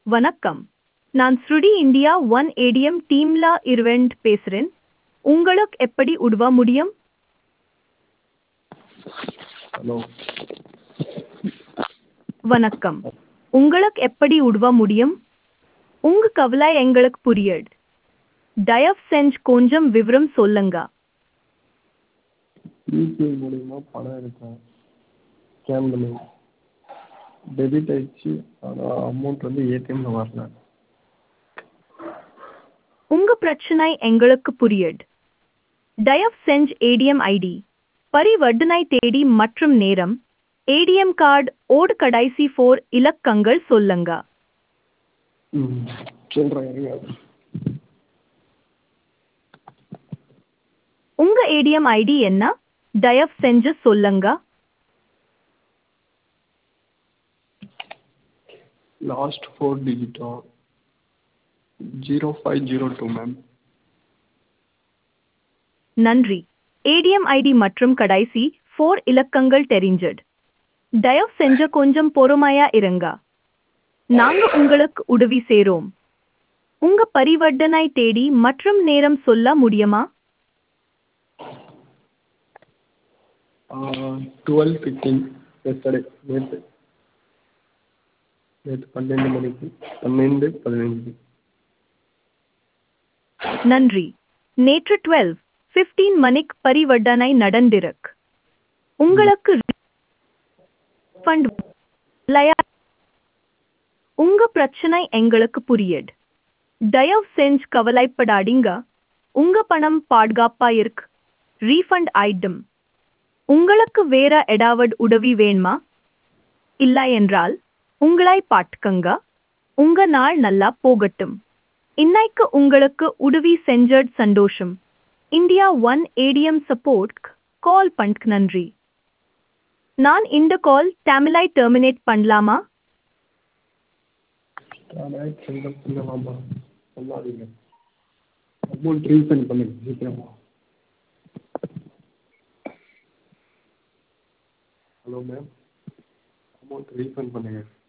வணக்கம் நான் ஸ்ருடி இந்தியா ஒன் ஏடிஎம் டீம்ல இருவெண்ட் பேசுறேன் உங்களுக்கு எப்படி உதவ முடியும் ஹலோ வணக்கம் உங்களுக்கு எப்படி உதவ முடியும் உங்க கவலை எங்களுக்கு புரியுது தயவு செஞ்சு கொஞ்சம் விவரம் சொல்லுங்க யூபிஐ மூலிமா பணம் எடுத்தேன் ஸ்கேன் பண்ணி டெபிட் ஆயிடுச்சு ஆனால் அமௌண்ட் வந்து ஏடிஎம்மில் வரல உங்க பிரச்சனை எங்களுக்கு புரியுது தயவு செஞ்சு ஏடிஎம் ஐடி பரிவர்த்தனை தேதி மற்றும் நேரம் ஏடிஎம் கார்டு ஓடு கடைசி ஃபோர் இலக்கங்கள் சொல்லுங்க ம் சொல்கிறேன் இருங்க உங்க ஏடிஎம் ஐடி என்ன தயவு செஞ்சு சொல்லுங்க லாஸ்ட் ஃபோர் டிஜிட்டா zero five zero two ma'am நன்றி ஏடிஎம் ஐடி மற்றும் கடைசி ஃபோர் இலக்கங்கள் தெரிஞ்சது தயவு செஞ்சு கொஞ்சம் பொறுமையா இருங்க நாங்க உங்களுக்கு உதவி செய்றோம் உங்க பரிவர்த்தனை தேதி மற்றும் நேரம் சொல்ல முடியுமா டுவெல் ஃபிஃப்டீன் எஸ்டர்டே நேற்று நேற்று பன்னெண்டு மணிக்கு பன்னெண்டு பதினஞ்சு நன்றி நேற்று டுவெல் ஃபிஃப்டீன் மணிக்கு பரிவர்த்தனை நடந்திருக்கு உங்களுக்கு refund இல்லையா? உங்க பிரச்சனை எங்களுக்கு புரியுது தயவு செஞ்சு கவலைப்படாதீங்க உங்க பணம் பாதுகாப்பா இருக்கு ரீஃபண்ட் ஆயிடும் உங்களுக்கு வேற ஏதாவது உதவி வேணுமா இல்லை என்றால் உங்களை பாட்டுக்கங்க உங்க நாள் நல்லா போகட்டும் இன்னைக்கு உங்களுக்கு உதவி செஞ்சது சந்தோஷம் India one ATM support call பண்ணக்கு நன்றி நான் இந்த கால் தமிழாய் டெர்மினேட் பண்ணலாமா ஆனால் சென்டர் பண்ணலாமா சொல்லாதீங்க அமௌண்ட் ரீஃபண்ட் பண்ணுங்க சீக்கிரமா ஹலோ மேம் அமௌண்ட் ரீஃபண்ட் பண்ணுங்க